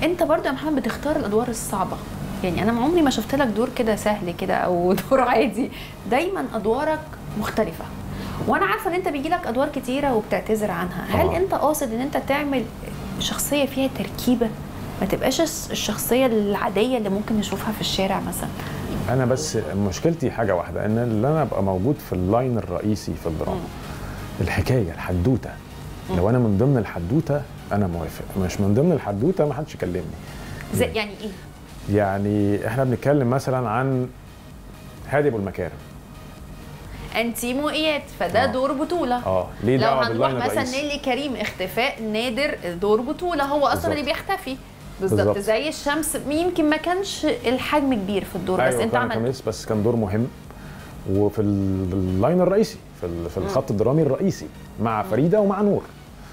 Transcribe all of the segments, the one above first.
انت برضو يا محمد بتختار الادوار الصعبه يعني انا عمري ما شفت لك دور كده سهل كده او دور عادي دايما ادوارك مختلفه وانا عارفه ان انت بيجي لك ادوار كتيره وبتعتذر عنها هل آه. انت قاصد ان انت تعمل شخصيه فيها تركيبه ما تبقاش الشخصيه العاديه اللي ممكن نشوفها في الشارع مثلا انا بس مشكلتي حاجه واحده ان اللي انا ابقى موجود في اللاين الرئيسي في الدراما الحكايه الحدوته لو انا من ضمن الحدوته انا موافق مش من ضمن الحدوته ما حدش يكلمني زي يعني ايه يعني احنا بنتكلم مثلا عن هادي ابو المكارم انتيمو اياد فده آه. دور بطوله اه ليه لو دعوه هنروح باللاين مثلا الرئيسي نيلي كريم اختفاء نادر دور بطوله هو اصلا بالظبط. اللي بيختفي بالظبط بالظبط. زي الشمس يمكن ما كانش الحجم كبير في الدور بس ايوه انت كان عملت خميس بس كان دور مهم وفي اللاين الرئيسي في ال- في الخط الدرامي الرئيسي مع فريده ومع نور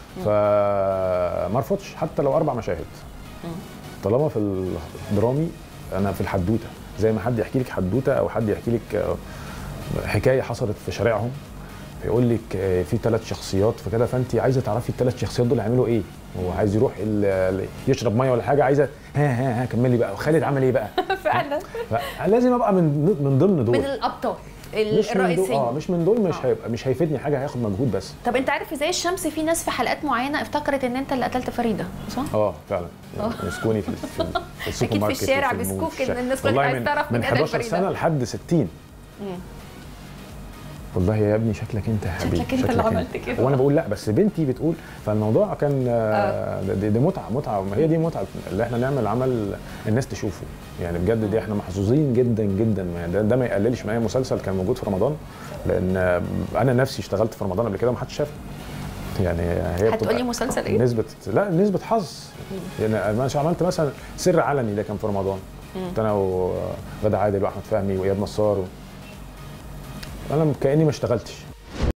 فما رفضش حتى لو اربع مشاهد طالما في الدرامي انا في الحدوته زي ما حد يحكي لك حدوته او حد يحكي لك آه، حكايه حصلت في شارعهم فيقول لك آه، في ثلاث شخصيات فكده فانت عايزه تعرفي الثلاث شخصيات دول هيعملوا ايه هو عايز يروح ال- يشرب ميه ولا حاجه عايزه ها ها ها كملي بقى وخالد عمل ايه بقى فعلا فلازم ابقى من من ضمن دول من الابطال مش من دول اه الرئيسيه مش من دول مش آه. هيبقى مش هيفيدني حاجه هياخد مجهود بس طب انت عارف زي الشمس في ناس في حلقات معينه افتكرت ان انت اللي قتلت فريده صح؟ اه فعلا يعني مسكوني في, في, في السوبر أكيد في ماركت الشارع وفي المول بيسكوك في الشارع. إن الناس كلها والله عايز من- تعرف من مين قتل 11 فريدة. سنه لحد 60 والله يا ابني شكلك انت يا حبيبي شكلك انت اللي عملت كده. وانا بقول لا بس بنتي بتقول فالموضوع كان آه. دي, دي متعه متعه ما هي دي متعه اللي احنا نعمل عمل الناس تشوفه يعني بجد دي احنا محظوظين جدا جدا ما ده, ده ما يقللش من اي مسلسل كان موجود في رمضان لان آه، انا نفسي اشتغلت في رمضان قبل كده وما حدش شافني يعني هي هتقولي بتبقى- مسلسل ايه؟ نسبة لا نسبة حظ يعني انا مش عملت مثلا سر علني ده كان في رمضان كنت انا وغادة عادل واحمد فهمي واياد نصار و... انا كاني ما اشتغلتش